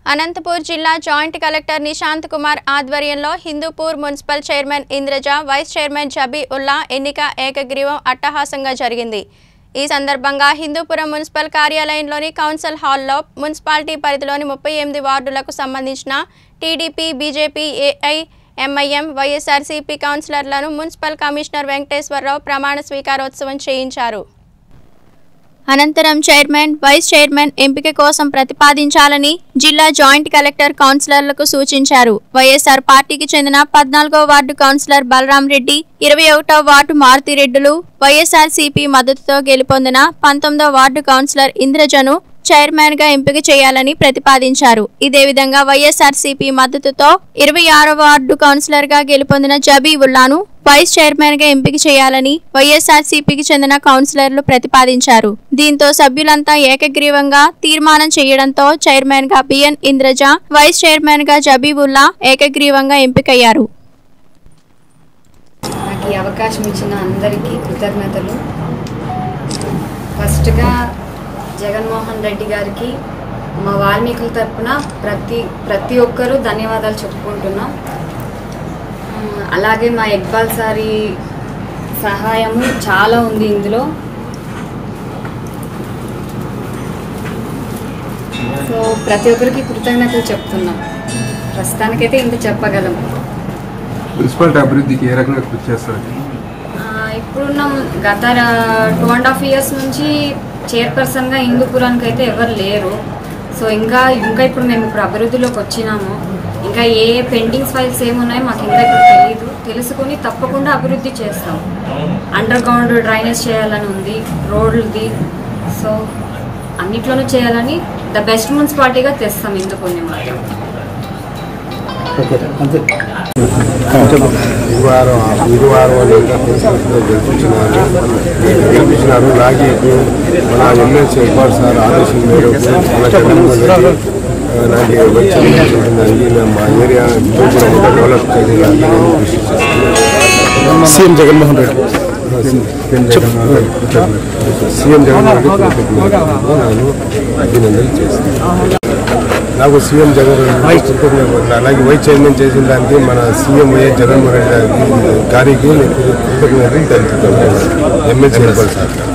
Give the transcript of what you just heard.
అనంతపూర్ జిల్లా joint collector Nishanth Kumar ఆధ్వర్యంలో Hindupur municipal chairman Indraja vice chairman Jabi Ulla ఎన్నిక ఏకగ్రీవం అట్టహాసంగా జరిగింది ఈ సందర్భంగా హిందూపురం మున్సిపల్ కార్యాలయంలోని కౌన్సిల్ హాల్లో మున్సిపాలిటీ పరిధిలోని ముప్పై ఎనిమిది వార్డులకు సంబంధించిన TDP BJP AI MIM YSRCP కౌన్సిలర్లను మున్సిపల్ కమిషనర్ వెంకటేశ్వరరావు ప్రమాణ స్వీకారోత్సవం చేయించారు అనంతరం చైర్మన్ వైస్ చైర్మన్ ఎంపిక కోసం ప్రతిపాదించాలని జిల్లా జాయింట్ కలెక్టర్ కౌన్సిలర్లకు సూచించారు వైఎస్ఆర్ పార్టీకి చెందిన పద్నాలుగో వార్డు కౌన్సిలర్ బలరాం రెడ్డి ఇరవై ఒకటో వార్డు మారుతిరెడ్డులు వైఎస్ఆర్ సిపి మద్దతుతో గెలుపొందిన పంతొమ్మిదో వార్డు కౌన్సిలర్ ఇంద్రజను చైర్మన్ గా ఎంపిక చేయాలని ప్రతిపాదించారు ఇదే విధంగా వైఎస్ఆర్సీపీ మద్దతుతో ఇరవై ఆరో వార్డు కౌన్సిలర్ గా గెలుపొందిన జబీవుల్లాను వైస్ చైర్మన్ గా ఎంపిక చేయాలని వైఎస్ఆర్సీపీకి చెందిన కౌన్సిలర్లు ప్రతిపాదించారు దీంతో సభ్యులంతా ఏకగ్రీవంగా తీర్మానం చేయడంతో చైర్మన్ గా బిఎన్ ఇంద్రజ వైస్ చైర్మన్ గా జబీవుల్లా ఏకగ్రీవంగా ఎంపికయ్యారు నాకు ఈ అవకాశం ఇచ్చిన అందరికీ కృతజ్ఞతలు ఫస్ట్గా జగన్మోహన్ రెడ్డి గారికి మా వాల్మీకుల తరపున ప్రతి ప్రతి ఒక్కరూ ధన్యవాదాలు చెప్పుకుంటున్నాం ఉమ్, అలాగే మా ఇక్బాల్ సారి సహాయము చాలా ఉంది ఇందులో సో ప్రతి ఒక్కరికి కృతజ్ఞతలు చెప్తున్నాం ప్రస్తుతానికైతే ఇంత చెప్పగలం మున్సిపాలిటీ అభివృద్ధికి ఏ రకంగా కృషి చేస్తారు ఆ, ఇప్పుడున్న గత టూ అండ్ హాఫ్ ఇయర్స్ నుంచి చైర్పర్సన్గా హిందూపురానికి అయితే ఎవరు లేరు సో ఇంకా ఇంకా ఇప్పుడు మేము ఇప్పుడు అభివృద్ధిలోకి వచ్చినాము ఇంకా ఏ పెండింగ్స్ ఫైల్స్ ఏమున్నాయో మాకు ఇంకా ఇప్పుడు తెలియదు తెలుసుకొని తప్పకుండా అభివృద్ధి చేస్తాం అండర్ గ్రౌండ్ డ్రైనేజ్ చేయాలని ఉంది రోడ్లది సో అన్నిట్లోనూ చేయాలని ద బెస్ట్ మున్సిపాలిటీగా తెస్తాం హిందూపుణ్యం మాత్రం గురువారం గురువారం అనేక పరిస్థితుల్లో గెలిపించినారు గెలిపించినారు నాకు ఇప్పుడు మన ఎమ్మెల్సీ ఇక్బాల్ సార్ ఆదేశం మేరకు మన జగన్మోహన్ రెడ్డి ఆ, నాకు వచ్చి ఉంటుందండి నేను మా ఏరియా కూడా ఇంకా డెవలప్ చేయడానికి నేను కృషి చేస్తున్నాను సీఎం జగన్మోహన్ రెడ్డి సీఎం జగన్మోహన్ రెడ్డి కృతజ్ఞతలు నేను అభినందనలు చేస్తున్నాను నాకు సీఎం జగన్ కృతజ్ఞతలు అలాగే వైస్ చైర్మన్ చేసిన దానికి మన సీఎం వైఎస్ జగన్మోహన్ రెడ్డి గారికి గారికి నేను కృతజ్ఞతలు తెలుపుతున్నాను ఎమ్మెల్సీ సార్